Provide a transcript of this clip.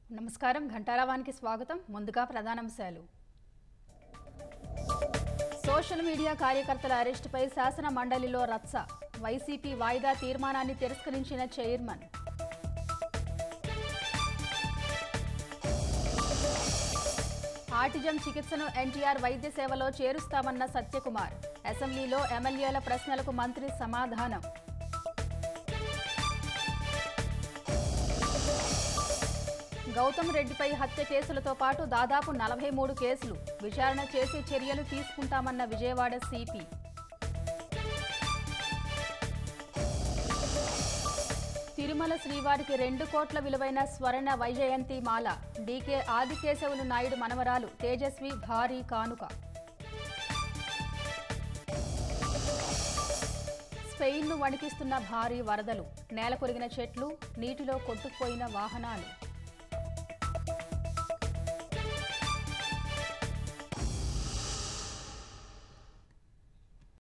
నమస్కారం ఘంటారావానికి స్వాగతం ముందుగా ప్రధానాంశాలు సోషల్ మీడియా కార్యకర్తల అరెస్టుపై శాసన మండలిలో రచ్చ వైసీపీ వాయిదా తీర్మానాన్ని తిరస్కరించిన చైర్మన్ ఆటిజం చికిత్సను ఎన్టీఆర్ వైద్య సేవలో చేరుస్తామన్న సత్యకుమార్ అసెంబ్లీలో ఎమ్మెల్యేల ప్రశ్నలకు మంత్రి సమాధానం గౌతమ్ రెడ్డిపై హత్య కేసులతో పాటు దాదాపు నలభై మూడు కేసులు విచారణ చేసి చర్యలు తీసుకుంటామన్న విజయవాడ సిపి తిరుమల శ్రీవారికి రెండు కోట్ల విలువైన స్వర్ణ వైజయంతి మాల డీకే ఆదికేశవులు నాయుడు మనవరాలు తేజస్వి భారీ కానుక స్పెయిన్ను వణికిస్తున్న భారీ వరదలు నేల కొరిగిన చెట్లు నీటిలో కొట్టుకుపోయిన వాహనాలు